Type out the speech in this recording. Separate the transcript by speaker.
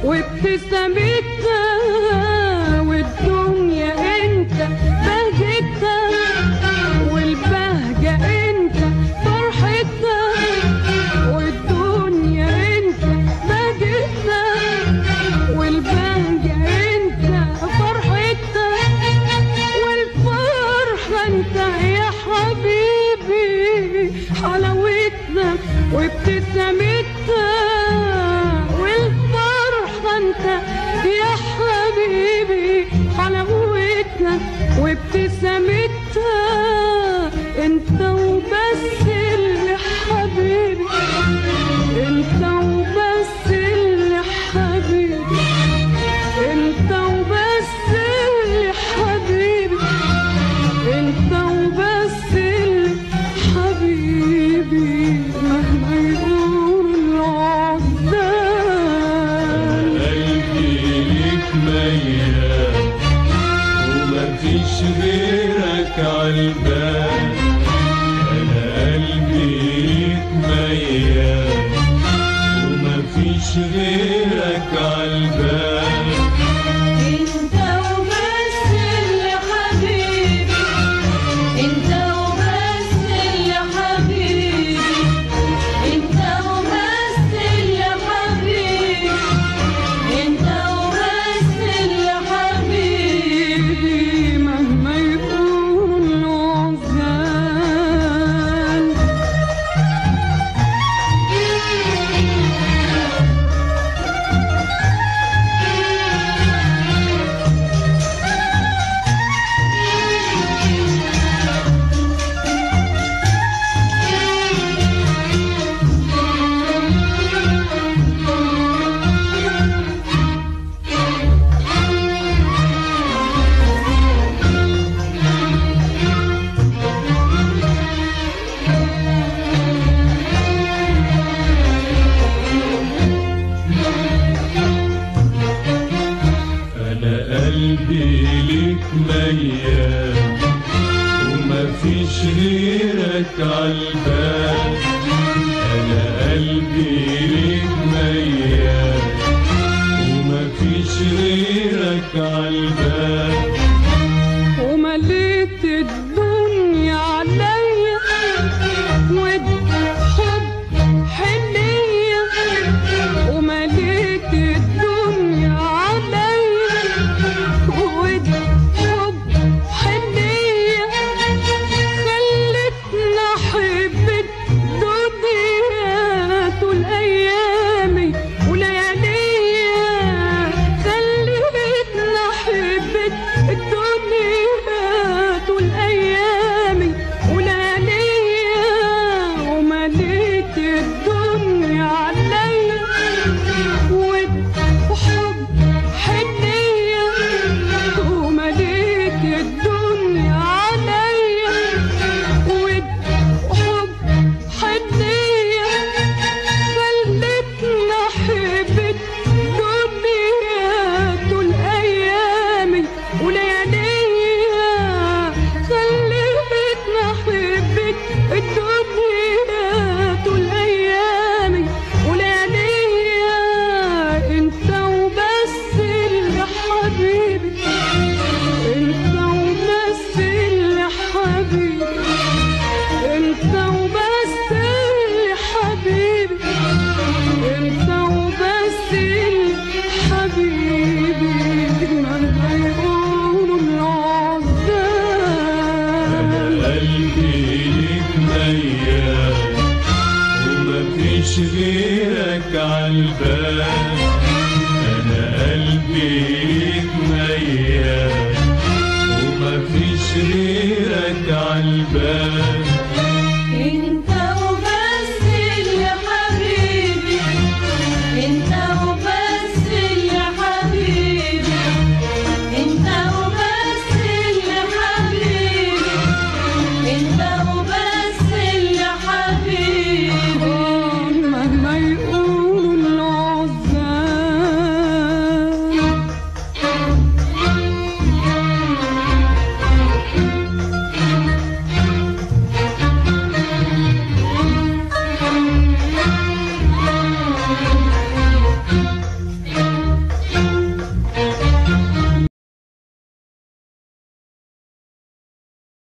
Speaker 1: وابتسامتها والدنيا انت بهجتها والبهجة انت فرحتها والدنيا انت بهجتها والبهجة انت فرحتها والفرحة انت يا حبيبي حلاوتنا وابتسامتها والفرحة انت يا حبيبي حلاوتنا وابتسامتها انت وبس اللي حبيبي انت وبس اللي حبيبي انت وبس اللي حبيبي انت وبس اللي حبيبي مهما يقول العذاب
Speaker 2: قلبي ليك ميال ومفيش غيرك عالبال انا قلبي ليك ميال ومفيش غيرك عالبال
Speaker 3: انت وبس اللي حبيبي انت وبس اللي حبيبي انت وبس اللي حبيبي انت وبس اللي حبيبي
Speaker 1: مهما يكون العذاب
Speaker 2: انا قلبي ليك ميال ومفيش غيرك عالبال انا قلبي ليك ميال ومفيش غيرك عالبال
Speaker 1: ومليت الدنيا عليا والحب حنية ومليت الدنيا عليا والحب حنية خلتنا أحب الدنيا طول أيامي ولياليا خلتنا أحب الدنيا طول أيامي ولياليا ومليت الدنيا عليا وحب حنية ومليت الدنيا عليا وحب حنية خلتنا أحب الدنيا طول أيامي ولياليا خلتنا أحب الدنيا طول أيامي ولياليا أنت وبس اللي حبيبي أنت وبس اللي حبيبي أنت وبس اللي حبيبي أنت وبس اللي حبيبي مهما يقولوا العذاب
Speaker 2: قلبي ليك ميال ومفيش غيرك عالبال انا قلبي ليك ميال ومفيش غيرك عالبال